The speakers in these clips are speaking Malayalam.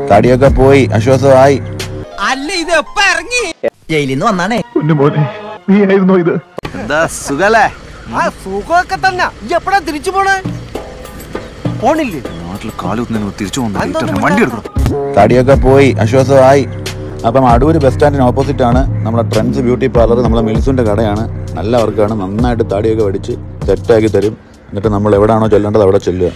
തടിയൊക്കെ പോയി ആശ്വാസമായി അല്ല ഇത് എപ്പ ഇറങ്ങി ജയിലിൽ നിന്ന് വന്നാണേ എന്താ സുഖല്ലേ ആ സുഖമൊക്കെ തന്നെ ഈ എപ്പോഴാ തിരിച്ചു പോണേ പോണില്ലേ നാട്ടിൽ കാലുകുത്തുന്നതിന് തിരിച്ചു പോകുന്നു വണ്ടി എടുക്കണം തടിയൊക്കെ പോയി ആശ്വാസമായി അപ്പം അടൂര് ബസ് സ്റ്റാൻഡിന് ഓപ്പോസിറ്റ് ആണ് നമ്മുടെ ട്രെൻഡ്സ് ബ്യൂട്ടി പാർലർ നമ്മളെ മിൽസുന്റെ കടയാണ് നല്ല വർക്കാണ് നന്നായിട്ട് താടിയൊക്കെ വടിച്ച് സെറ്റാക്കി തരും എന്നിട്ട് നമ്മൾ എവിടെയാണോ ചെല്ലേണ്ടത് അവിടെ ചെല്ലുക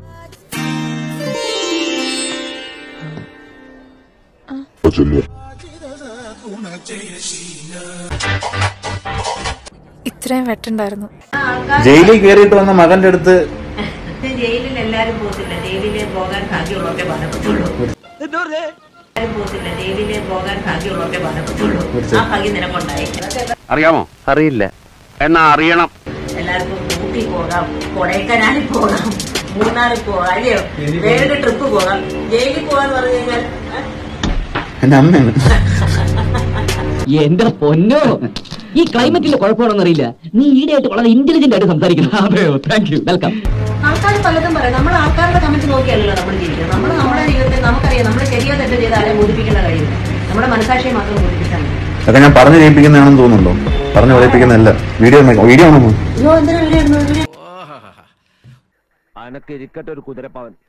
ഇത്രയും വെട്ടുണ്ടായിരുന്നു ജയിലിൽ കയറിയിട്ട് വന്ന മകന്റെ അടുത്ത് ജയിലിൽ എല്ലാരും പോകത്തില്ല ജയിലിലെ പോകാൻ ഭാഗ്യമുള്ളവരെ ബാധപ്പെട്ടുള്ളൂ എല്ലാരും പോകത്തില്ല ജയിലിലെ പോകാൻ ഭാഗ്യമുള്ളവരെ ബാധപ്പെട്ടുള്ളൂ ആ ഭാഗ്യം നിനക്കുണ്ടായി അറിയാമോ അറിയില്ല എന്നാ അറിയണം എല്ലാവർക്കും ഊട്ടി പോകാം കൊടൈക്കനാലിൽ പോകാം മൂന്നാറിൽ പോകാം അല്ലയോ വേറൊരു ട്രിപ്പ് പോകാം ജയിലിൽ പോകാന്ന് പറഞ്ഞു കഴിഞ്ഞാൽ ആ, എന്റെ അമ്മയാണ് എന്റെ പൊന്നോ ഈ ക്ലൈമറ്റിന്റെ കുഴപ്പമാണെന്ന് അറിയില്ല നീ ഈടെയായിട്ട് വളരെ ഇന്റലിജന്റ് ആയിട്ട് സംസാരിക്കുന്നു അതെയോ താങ്ക് യു വെൽക്കം ആൾക്കാർ പലതും പറയും നമ്മൾ ആൾക്കാരുടെ കമന്റ് നോക്കിയല്ലോ നമ്മൾ ജീവിക്കുന്നത് നമ്മൾ നമ്മുടെ ജീവിതത്തിൽ നമുക്കറിയാം നമ്മൾ ശരിയോ തെറ്റോ ചെയ്ത് ആരെയും ബോധിപ്പിക്കേണ്ട കഴിയില്ല നമ്മുടെ മനസാക്ഷിയെ മാത്രം ബോധിപ്പിച്ചാൽ മതി അതൊക്കെ ഞാൻ പറഞ്ഞു ജയിപ്പിക്കുന്നതാണെന്ന് തോന്നുന്നുണ്ടോ പറഞ്ഞു പറയിപ്പിക്കുന്നതല്ല വീഡിയോ വീഡിയോ ആണോ അയ്യോ എന്തിനാ വീഡിയോ ഇടുന്നത്? അനക്ക് ഇരിക്കട്ടെ ഒരു കുതിരപ്പവൻ